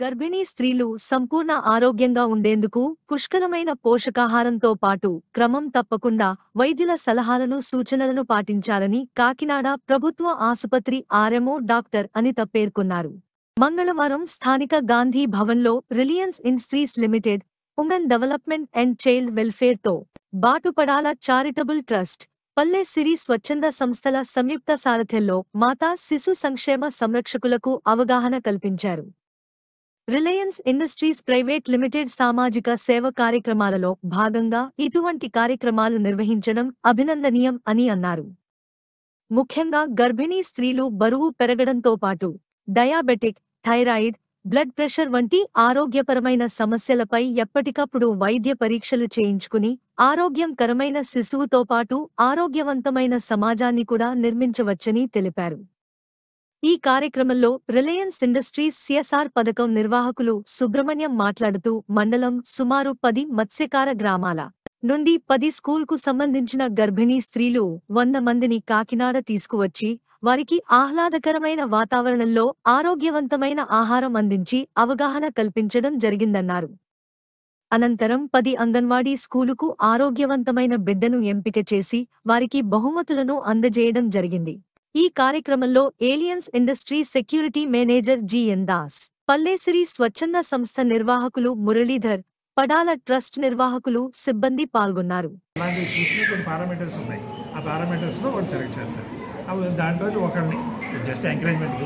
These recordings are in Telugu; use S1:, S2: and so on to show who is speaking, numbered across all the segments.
S1: గర్భిణీ స్త్రీలు సంపూర్ణ ఆరోగ్యంగా ఉండేందుకు పుష్కలమైన పోషకాహారంతో పాటు క్రమం తప్పకుండా వైద్యుల సలహాలను సూచనలను పాటించాలని కాకినాడ ప్రభుత్వ ఆసుపత్రి ఆర్ఎంఓ డాక్టర్ అనిత పేర్కొన్నారు మంగళవారం స్థానిక గాంధీ భవన్లో Reliance Industries Limited women development and child వెల్ఫేర్తో బాటుపడాల చారిటబుల్ ట్రస్ట్ పల్లె సిరి స్వచ్ఛంద సంస్థల సంయుక్త సారథ్యంలో మాతా శిశు సంక్షేమ సంరక్షకులకు అవగాహన కల్పించారు రిలయన్స్ ఇండస్ట్రీస్ ప్రైవేట్ లిమిటెడ్ సామాజిక సేవ కార్యక్రమాలలో భాగంగా ఇటువంటి కార్యక్రమాలు నిర్వహించడం అభినందనీయం అని అన్నారు ముఖ్యంగా గర్భిణీ స్త్రీలు బరువు పెరగడంతో పాటు డయాబెటిక్ థైరాయిడ్ బ్లడ్ ప్రెషర్ వంటి ఆరోగ్యపరమైన సమస్యలపై ఎప్పటికప్పుడు వైద్య పరీక్షలు చేయించుకుని ఆరోగ్యంకరమైన శిశువుతో పాటు ఆరోగ్యవంతమైన సమాజాన్ని కూడా నిర్మించవచ్చని తెలిపారు ఈ కార్యక్రమంలో రిలయన్స్ ఇండస్ట్రీస్ సిఎస్ఆర్ పథకం నిర్వాహకులు సుబ్రహ్మణ్యం మాట్లాడుతూ మండలం సుమారు పది మత్స్యకార గ్రామాల నుండి పది స్కూల్కు సంబంధించిన గర్భిణీ స్త్రీలు వంద మందిని కాకినాడ తీసుకువచ్చి వారికి ఆహ్లాదకరమైన వాతావరణంలో ఆరోగ్యవంతమైన ఆహారం అందించి అవగాహన కల్పించడం జరిగిందన్నారు అనంతరం పది అంగన్వాడీ స్కూలుకు ఆరోగ్యవంతమైన బిడ్డను ఎంపిక చేసి వారికి బహుమతులను అందజేయడం జరిగింది ఈ కార్యక్రమంలో Reliance industry security manager G N Das Pallesiri స్వచ్ఛంద సంస్థ నిర్వాహకులు మురళీధర్ పడాల ట్రస్ట్ నిర్వాహకులు సిబ్బంది పాల్గొన్నారు
S2: అలాంటివి చూసి కొన్ని పారామీటర్స్ ఉన్నాయి ఆ పారామీటర్స్లో వాళ్ళు సెలెక్ట్ చేస్తారు అవి దాంట్లో ఒకరిని జస్ట్ ఎంకరేజ్మెంట్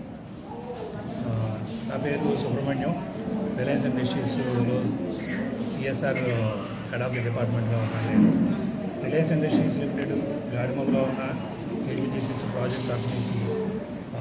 S2: నా పేరు సుబ్రహ్మణ్యం రిలయన్స్ ఇండస్ట్రీస్లో సిఎస్ఆర్ హెడ్ ఆఫ్ ది డిపార్ట్మెంట్లో ఉన్నాను నేను రిలయన్స్ ఇండస్ట్రీస్ లిమిటెడ్ గాడిమగలో ఉన్న ఏబిజిసిస్ ప్రాజెక్ట్ తరఫు నుంచి ఆ,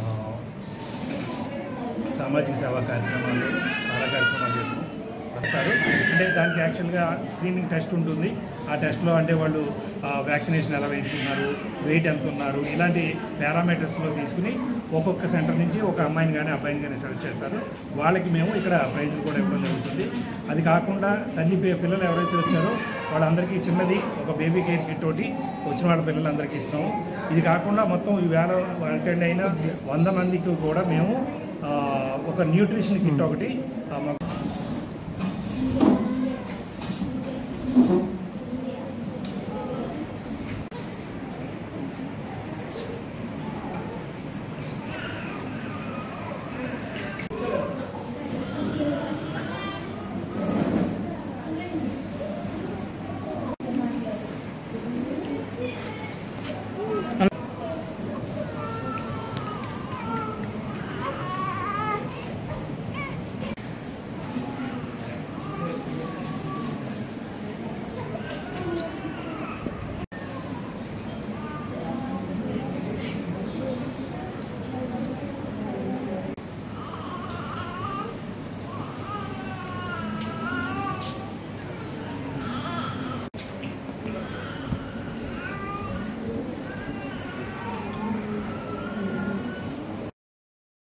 S2: సామాజిక సేవా కార్యక్రమాలు చాలా కార్యక్రమాలు చేస్తాం వస్తారు అంటే దానికి యాక్చువల్గా స్క్రీనింగ్ టెస్ట్ ఉంటుంది ఆ టెస్ట్లో అంటే వాళ్ళు వ్యాక్సినేషన్ ఎలా వేయించుకున్నారు వెయిట్ ఎంత ఉన్నారు ఇలాంటి పారామీటర్స్లో తీసుకుని ఒక్కొక్క సెంటర్ నుంచి ఒక అమ్మాయిని కానీ అబ్బాయిని కానీ సెలెక్ట్ చేస్తారు వాళ్ళకి మేము ఇక్కడ ప్రైజులు కూడా ఇవ్వడం జరుగుతుంది అది కాకుండా తల్లి పి- పిల్లలు ఎవరైతే వచ్చారో వాళ్ళందరికీ చిన్నది ఒక బేబీ కేర్ కిట్ ఒకటి వచ్చిన వాళ్ళ పిల్లలందరికీ ఇస్తాము ఇది కాకుండా మొత్తం ఈ వేల అటెండ్ అయిన వంద మందికి కూడా మేము ఆ, ఒక న్యూట్రిషన్ కిట్ ఒకటి ఆ, మాకు